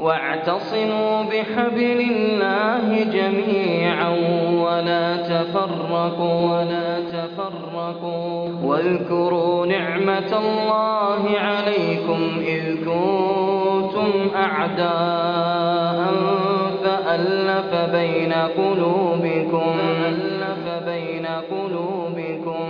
واعتصموا بحبل الله جميعا ولا تفرقوا ولا تفرقوا واذكروا نعمة الله عليكم إذ كنتم أعداء فألف بين قلوبكم فألف بين قلوبكم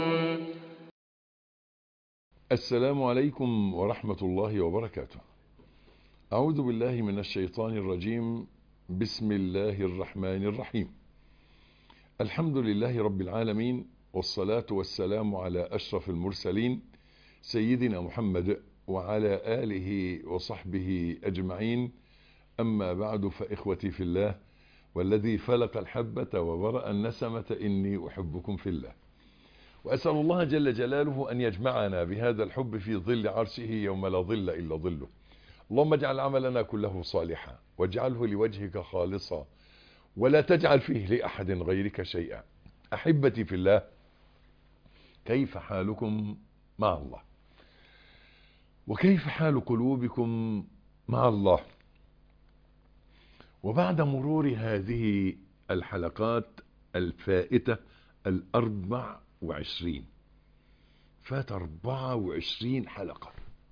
السلام عليكم ورحمة الله وبركاته أعوذ بالله من الشيطان الرجيم بسم الله الرحمن الرحيم الحمد لله رب العالمين والصلاة والسلام على أشرف المرسلين سيدنا محمد وعلى آله وصحبه أجمعين أما بعد فإخوتي في الله والذي فلق الحبة وبرأ النسمة إني أحبكم في الله وأسأل الله جل جلاله أن يجمعنا بهذا الحب في ظل عرشه يوم لا ظل إلا ظله اللهم اجعل عملنا كله صالحا واجعله لوجهك خالصا ولا تجعل فيه لأحد غيرك شيئا أحبتي في الله كيف حالكم مع الله وكيف حال قلوبكم مع الله وبعد مرور هذه الحلقات الفائتة الأربع وعشرين فات أربعة وعشرين حلقة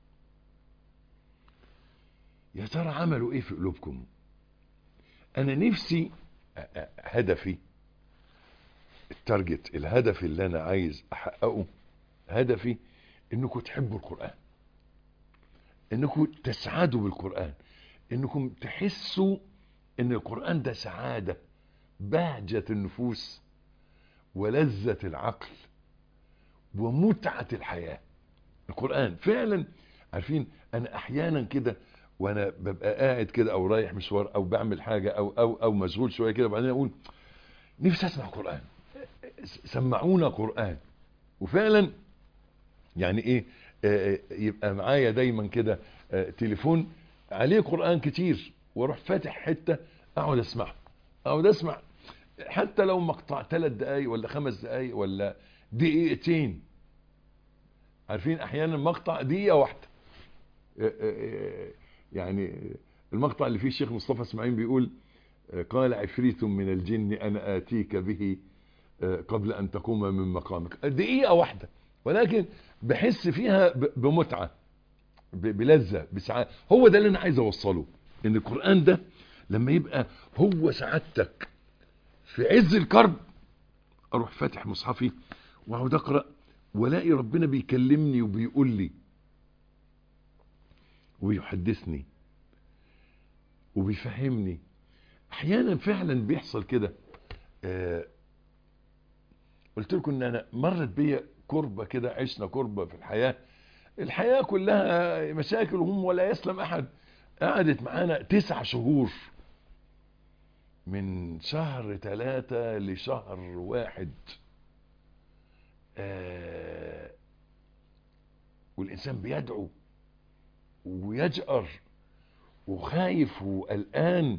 يا ترى عملوا ايه في قلوبكم انا نفسي هدفي التارجت الهدف اللي انا عايز احققه هدفي انكم تحبوا القرآن انكم تسعدوا بالقرآن انكم تحسوا ان القرآن ده سعادة بهجة النفوس ولذة العقل ومتعة الحياة القرآن فعلا عارفين انا احيانا كده وانا ببقى قاعد كده او رايح مشوار او بعمل حاجة او او او مشغول شوية كده وبعدين اقول نفسي اسمع قرآن سمعونا قرآن وفعلا يعني ايه آه يبقى معايا دايما كده آه تليفون عليه قرآن كتير واروح فاتح حتة اقعد اسمع اقعد اسمع حتى لو مقطع ثلاث دقايق ولا خمس دقايق ولا دقيقتين عارفين احيانا مقطع دقيقة واحدة آه يعني المقطع اللي فيه الشيخ مصطفى اسماعيل بيقول قال عفريت من الجن انا اتيك به قبل ان تقوم من مقامك دقيقة واحدة ولكن بحس فيها بمتعة بلذة بسعادة هو ده اللي انا عايز اوصله ان القرآن ده لما يبقى هو سعادتك في عز الكرب اروح فاتح مصحفي واقعد اقرا والاقي ربنا بيكلمني وبيقول لي وبيحدثني وبيفهمني احيانا فعلا بيحصل كده آه قلت لكم ان انا مرت بيا كربة كده عشنا كربة في الحياة الحياة كلها مشاكل وهم ولا يسلم احد قعدت معانا تسع شهور من شهر ثلاثة لشهر واحد آه والإنسان بيدعو ويجأر وخايف وقلقان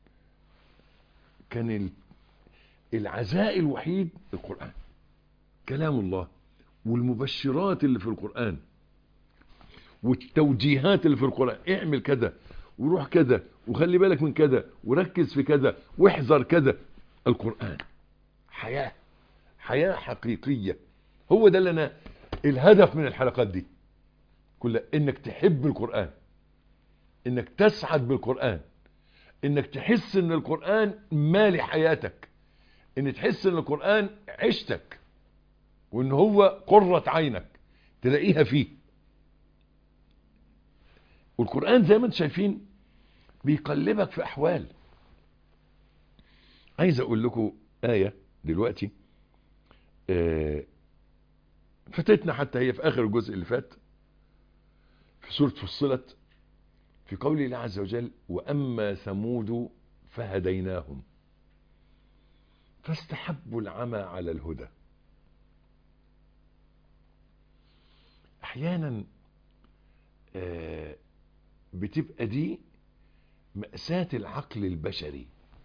كان العزاء الوحيد القرآن كلام الله والمبشرات اللي في القرآن والتوجيهات اللي في القرآن اعمل كذا وروح كذا وخلي بالك من كذا وركز في كذا واحذر كذا القرآن حياة حياة حقيقية هو ده اللي انا الهدف من الحلقات دي كلها انك تحب القرآن انك تسعد بالقرآن انك تحس ان القرآن مالي حياتك ان تحس ان القرآن عشتك وان هو قرة عينك تلاقيها فيه والقرآن زي ما انتم شايفين بيقلبك في احوال عايز اقول لكم آية دلوقتي آه فاتتنا حتى هي في اخر الجزء اللي فات في سورة فصلت في قول الله عز وجل وأما ثمود فهديناهم فاستحبوا العمى على الهدى احيانا آه بتبقى دي مأساة العقل البشري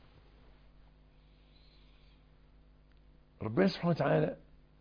ربنا سبحانه وتعالى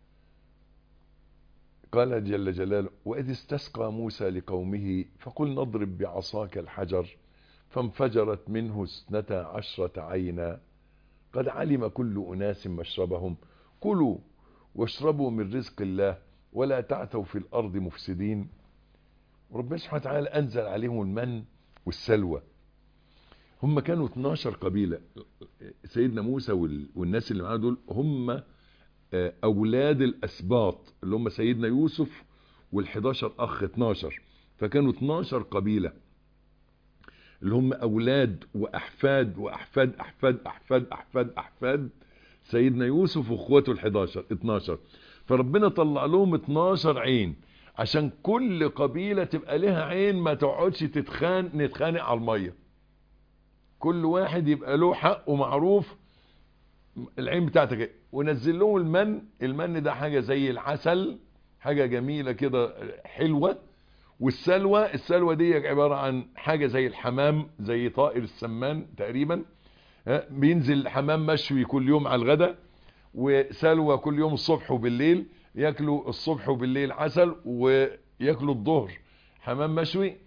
قال جل جلاله وإذ استسقى موسى لقومه فقل نضرب بعصاك الحجر فانفجرت منه اثنتا عشرة عينا قد علم كل أناس مشربهم كلوا واشربوا من رزق الله ولا تعثوا في الأرض مفسدين وربنا سبحانه وتعالى أنزل عليهم المن والسلوى هم كانوا 12 قبيلة سيدنا موسى والناس اللي معاه دول هم أولاد الأسباط اللي هم سيدنا يوسف وال11 أخ 12 فكانوا 12 قبيلة اللي هم أولاد وأحفاد وأحفاد أحفاد أحفاد أحفاد أحفاد سيدنا يوسف واخواته ال11 12 فربنا طلع لهم 12 عين عشان كل قبيلة تبقى لها عين ما تقعدش تتخان نتخانق على المية كل واحد يبقى له حق ومعروف العين بتاعتك ايه ونزل لهم المن المن ده حاجة زي العسل حاجة جميلة كده حلوة والسلوى السلوى دي عبارة عن حاجة زي الحمام زي طائر السمان تقريبا بينزل حمام مشوي كل يوم على الغداء وسلوى كل يوم الصبح وبالليل ياكلوا الصبح وبالليل عسل وياكلوا الظهر حمام مشوي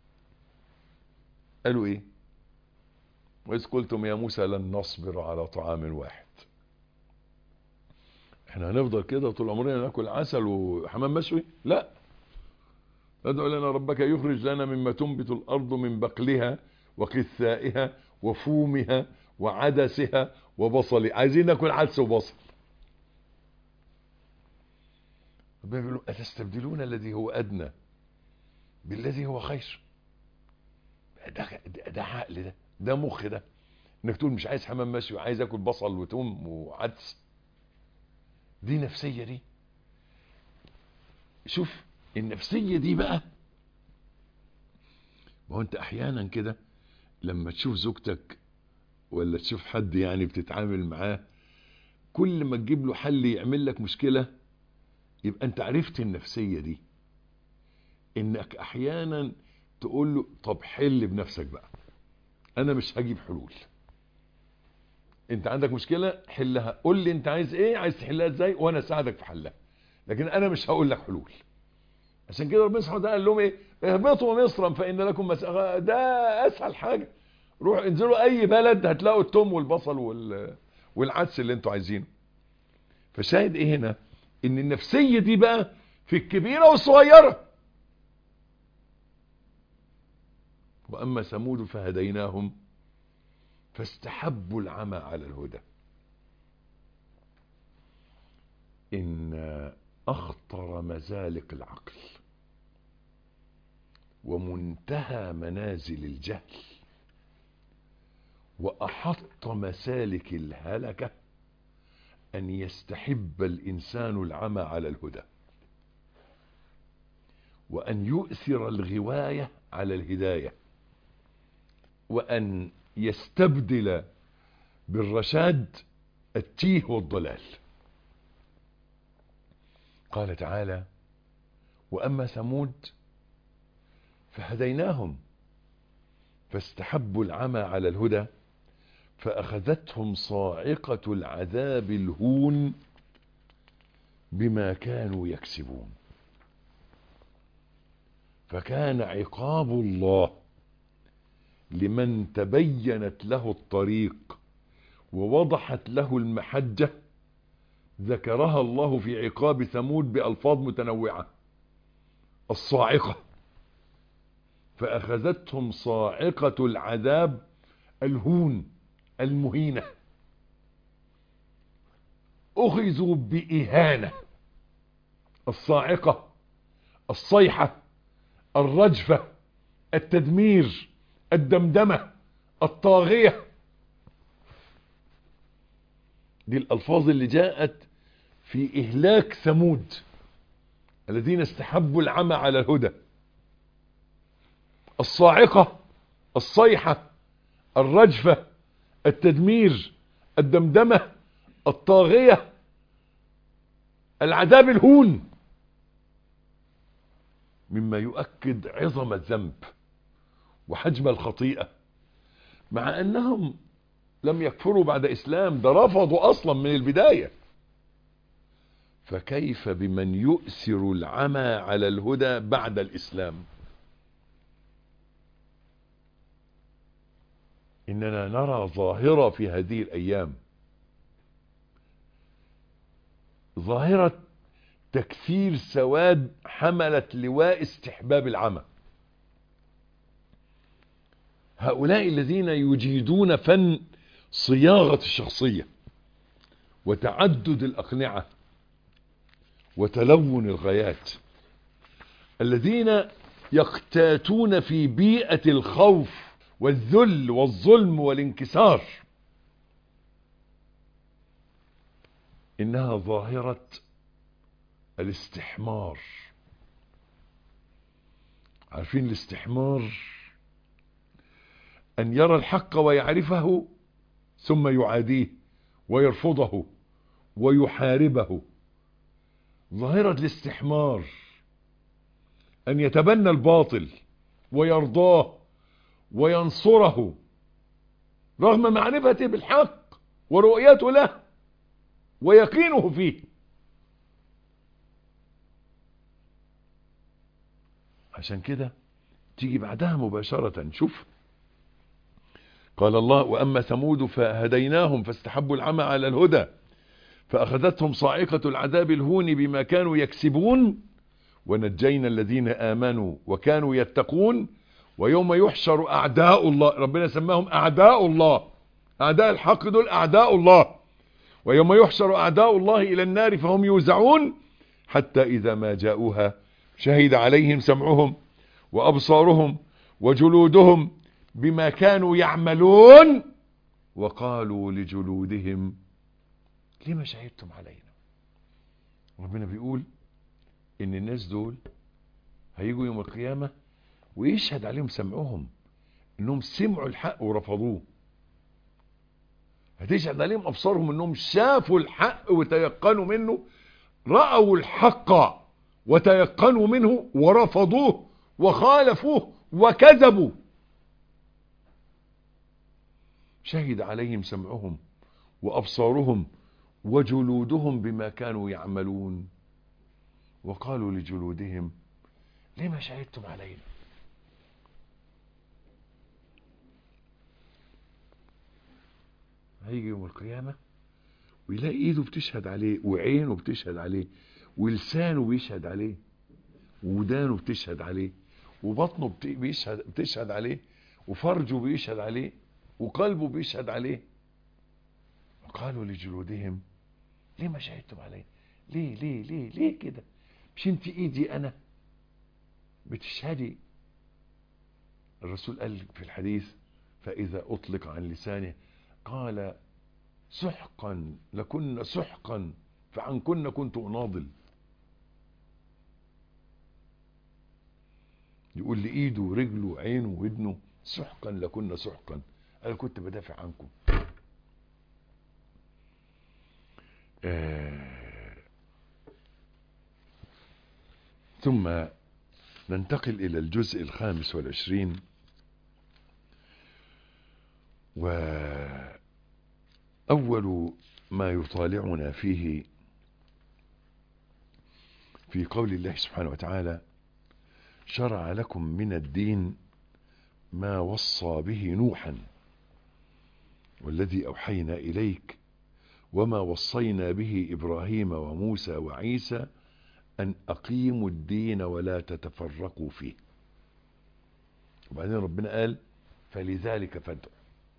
قالوا ايه وإذ قلتم يا موسى لن نصبر على طعام واحد احنا هنفضل كده طول عمرنا ناكل عسل وحمام مشوي لا ادعو لنا ربك يخرج لنا مما تنبت الارض من بقلها وقثائها وفومها وعدسها وبصل عايزين ناكل عدس وبصل ربنا بيقول أتستبدلون الذي هو أدنى بالذي هو خير ده, ده عقل ده ده مخ ده انك تقول مش عايز حمام مشوي وعايز اكل بصل وتوم وعدس دي نفسية دي شوف النفسية دي بقى ما هو انت احيانا كده لما تشوف زوجتك ولا تشوف حد يعني بتتعامل معاه كل ما تجيب له حل يعمل لك مشكلة يبقى انت عرفت النفسية دي انك احيانا تقول له طب حل بنفسك بقى انا مش هجيب حلول انت عندك مشكلة حلها قول لي انت عايز ايه عايز تحلها ازاي وانا اساعدك في حلها لكن انا مش هقول لك حلول عشان كده ربنا سبحانه وتعالى قال لهم ايه اهبطوا مصرا فان لكم مسألة ده اسهل حاجة روح انزلوا اي بلد هتلاقوا التوم والبصل وال... والعدس اللي انتوا عايزينه فشاهد ايه هنا ان النفسية دي بقى في الكبيرة والصغيرة واما ثمود فهديناهم فاستحبوا العمى على الهدى ان اخطر مزالق العقل ومنتهى منازل الجهل واحط مسالك الهلكة ان يستحب الانسان العمى على الهدى وان يؤثر الغواية على الهداية وان يستبدل بالرشاد التيه والضلال قال تعالى واما ثمود فهديناهم فاستحبوا العمى على الهدى فأخذتهم صاعقة العذاب الهون بما كانوا يكسبون فكان عقاب الله لمن تبينت له الطريق ووضحت له المحجة ذكرها الله في عقاب ثمود بألفاظ متنوعة الصاعقة فأخذتهم صاعقة العذاب الهون المهينة أخذوا بإهانة الصاعقة الصيحة الرجفة التدمير الدمدمة الطاغية دي الألفاظ اللي جاءت في إهلاك ثمود الذين استحبوا العمى على الهدى الصاعقة الصيحة الرجفة التدمير الدمدمة الطاغية العذاب الهون مما يؤكد عظم الذنب وحجم الخطيئة مع أنهم لم يكفروا بعد إسلام ده رفضوا أصلا من البداية فكيف بمن يؤثر العمى على الهدى بعد الإسلام إننا نرى ظاهرة في هذه الأيام ظاهرة تكثير سواد حملة لواء استحباب العمى هؤلاء الذين يجيدون فن صياغة الشخصية وتعدد الأقنعة وتلون الغايات الذين يقتاتون في بيئة الخوف والذل والظلم والانكسار إنها ظاهرة الاستحمار عارفين الاستحمار أن يرى الحق ويعرفه ثم يعاديه ويرفضه ويحاربه ظاهرة الاستحمار أن يتبنى الباطل ويرضاه وينصره رغم معرفته بالحق ورؤيته له ويقينه فيه عشان كده تيجي بعدها مباشرة شوف قال الله وأما ثمود فهديناهم فاستحبوا العمى على الهدى فأخذتهم صاعقة العذاب الهون بما كانوا يكسبون ونجينا الذين آمنوا وكانوا يتقون ويوم يحشر أعداء الله ربنا سماهم أعداء الله أعداء الحق دول أعداء الله ويوم يحشر أعداء الله إلى النار فهم يوزعون حتى إذا ما جاءوها شهد عليهم سمعهم وأبصارهم وجلودهم بما كانوا يعملون وقالوا لجلودهم لما شهدتم علينا ربنا بيقول ان الناس دول هيجوا يوم القيامة ويشهد عليهم سمعهم انهم سمعوا الحق ورفضوه هتشهد عليهم ابصارهم انهم شافوا الحق وتيقنوا منه رأوا الحق وتيقنوا منه ورفضوه وخالفوه وكذبوا شهد عليهم سمعهم وأبصارهم وجلودهم بما كانوا يعملون وقالوا لجلودهم لما شهدتم علينا هيجي يوم القيامة ويلاقي ايده بتشهد عليه وعينه بتشهد عليه ولسانه بيشهد عليه ودانه بتشهد عليه وبطنه بيشهد, بتشهد عليه وفرجه بيشهد عليه وقلبه بيشهد عليه وقالوا لجلودهم لما شهدتم عليه ليه ليه ليه ليه كده مش انت ايدي انا بتشهدي الرسول قال في الحديث فاذا اطلق عن لسانه قال سحقا لكن سحقا فعن كن كنت اناضل يقول لي ايده ورجله وعينه وودنه سحقا لكن سحقا انا كنت بدافع عنكم آه ثم ننتقل إلى الجزء الخامس والعشرين وأول ما يطالعنا فيه في قول الله سبحانه وتعالى شرع لكم من الدين ما وصى به نوحا والذي أوحينا إليك وما وصينا به إبراهيم وموسى وعيسى أن أقيموا الدين ولا تتفرقوا فيه وبعدين ربنا قال فلذلك فادعوا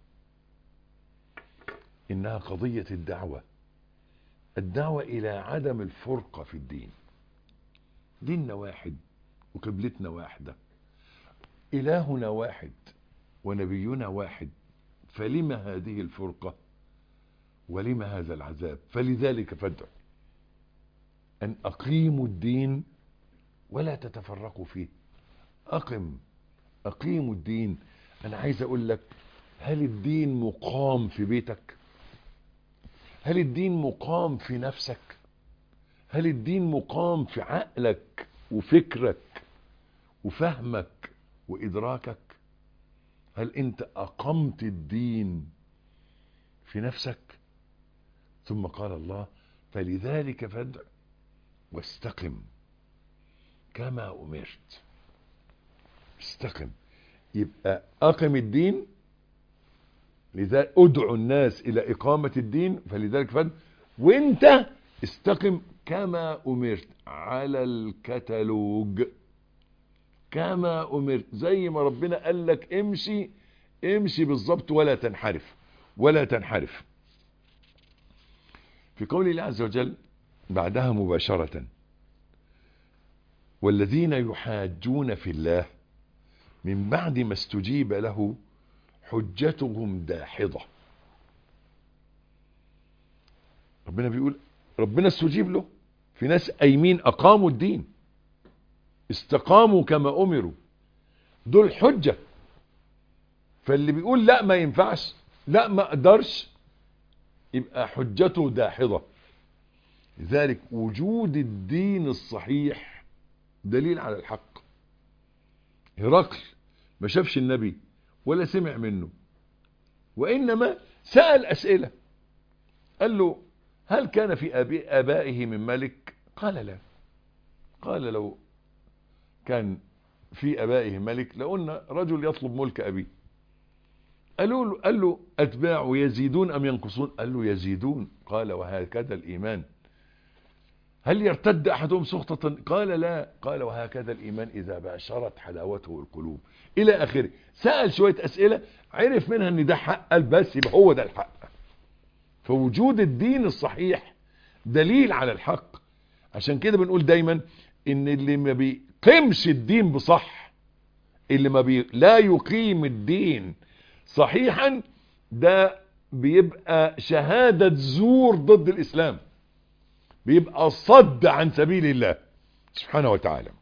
إنها قضية الدعوة الدعوة إلى عدم الفرقة في الدين ديننا واحد وقبلتنا واحدة إلهنا واحد ونبينا واحد فلما هذه الفرقة ولما هذا العذاب فلذلك فادعوا أن أقيموا الدين ولا تتفرقوا فيه أقم أقيموا الدين أنا عايز أقول لك هل الدين مقام في بيتك هل الدين مقام في نفسك هل الدين مقام في عقلك وفكرك وفهمك وإدراكك هل أنت أقمت الدين في نفسك ثم قال الله فلذلك فادع واستقم كما أمرت استقم يبقى أقم الدين لذلك ادعو الناس الى اقامة الدين فلذلك فد وانت استقم كما امرت على الكتالوج كما امرت زي ما ربنا قال لك امشي امشي بالظبط ولا تنحرف ولا تنحرف في قول الله عز وجل بعدها مباشرة والذين يحاجون في الله من بعد ما استجيب له حجتهم داحضة ربنا بيقول ربنا استجيب له في ناس قايمين اقاموا الدين استقاموا كما امروا دول حجة فاللي بيقول لا ما ينفعش لا ما اقدرش يبقى حجته داحضة لذلك وجود الدين الصحيح دليل على الحق هرقل ما شافش النبي ولا سمع منه وإنما سأل أسئلة قال له هل كان في آبائه من ملك قال لا قال لو كان في آبائه ملك لقلنا رجل يطلب ملك أبيه قالوا له قال له أتباعه يزيدون أم ينقصون قال له يزيدون قال وهكذا الإيمان هل يرتد أحدهم سخطة قال لا قال وهكذا الإيمان إذا باشرت حلاوته القلوب إلى آخره سأل شوية أسئلة عرف منها أن ده حق قال بس يبقى هو ده الحق فوجود الدين الصحيح دليل على الحق عشان كده بنقول دايما ان اللي ما بيقيمش الدين بصح اللي ما بي لا يقيم الدين صحيحا ده بيبقى شهادة زور ضد الإسلام بيبقى صد عن سبيل الله سبحانه وتعالى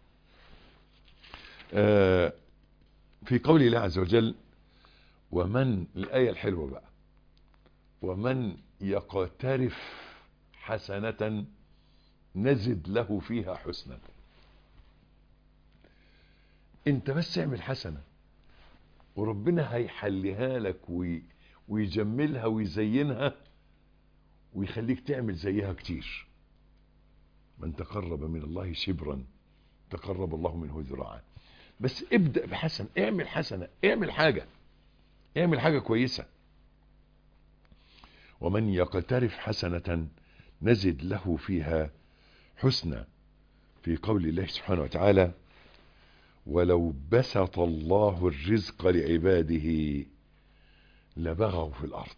آه في قول الله عز وجل ومن الآية الحلوة بقى ومن يقترف حسنة نزد له فيها حسنا انت بس اعمل حسنة وربنا هيحليها لك وي ويجملها ويزينها ويخليك تعمل زيها كتير من تقرب من الله شبرا تقرب الله منه ذراعا بس ابدأ بحسن اعمل حسنة اعمل حاجة اعمل حاجة كويسة ومن يقترف حسنة نزد له فيها حسنى في قول الله سبحانه وتعالى ولو بسط الله الرزق لعباده لبغوا في الأرض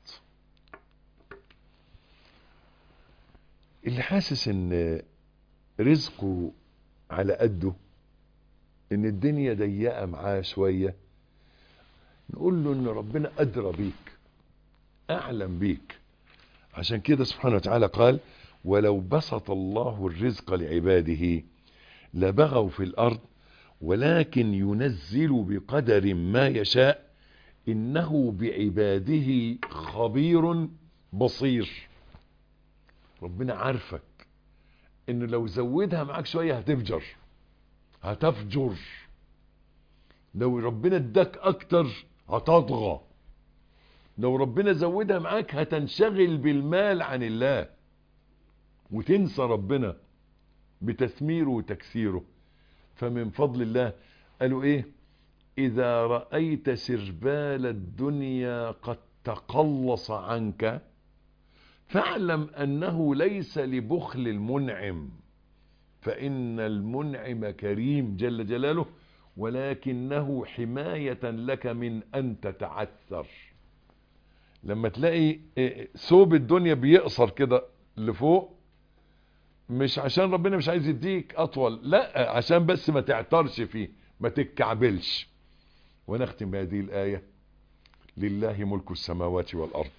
اللي حاسس ان رزقه على قده ان الدنيا ضيقه معاه شويه نقول له ان ربنا ادرى بيك اعلم بيك عشان كده سبحانه وتعالى قال ولو بسط الله الرزق لعباده لبغوا في الارض ولكن ينزل بقدر ما يشاء انه بعباده خبير بصير ربنا عارفك ان لو زودها معاك شوية هتفجر هتفجر لو ربنا اداك اكتر هتطغى لو ربنا زودها معاك هتنشغل بالمال عن الله وتنسى ربنا بتثميره وتكثيره فمن فضل الله قالوا ايه اذا رأيت سربال الدنيا قد تقلص عنك فاعلم انه ليس لبخل المنعم فان المنعم كريم جل جلاله ولكنه حماية لك من ان تتعثر لما تلاقي ثوب الدنيا بيقصر كده لفوق مش عشان ربنا مش عايز يديك اطول لا عشان بس ما تعترش فيه ما تتكعبلش ونختم بهذه الايه لله ملك السماوات والارض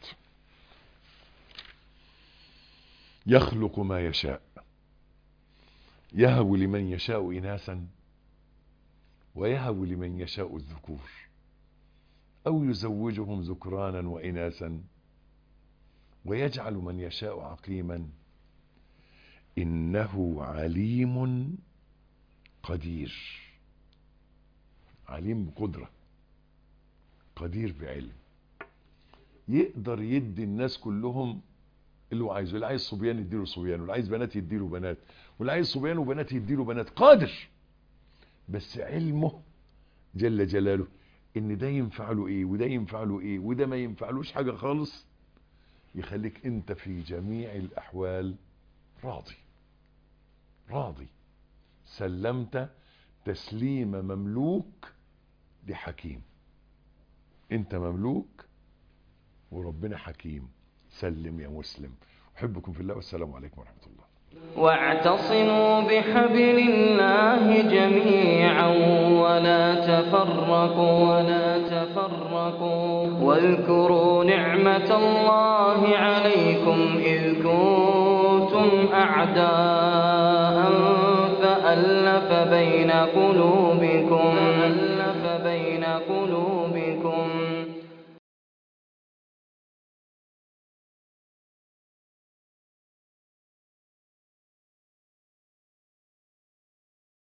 يخلق ما يشاء يهب لمن يشاء إناثا ويهب لمن يشاء الذكور أو يزوجهم ذكرانا وإناثا ويجعل من يشاء عقيما إنه عليم قدير عليم بقدرة قدير بعلم يقدر يدي الناس كلهم اللي هو عايزه اللي عايز صبيان يديله صبيان واللي عايز بنات يديله بنات واللي عايز صبيان وبنات يديله بنات قادر بس علمه جل جلاله ان ده ينفع له ايه وده ينفع له ايه وده ما ينفعلوش حاجة خالص يخليك انت في جميع الاحوال راضي راضي سلمت تسليم مملوك لحكيم انت مملوك وربنا حكيم سلم يا مسلم احبكم في الله والسلام عليكم ورحمة الله واعتصموا بحبل الله جميعا ولا تفرقوا ولا تفرقوا واذكروا نعمة الله عليكم إذ كنتم أعداء فألف بين قلوبكم فألف بين قلوبكم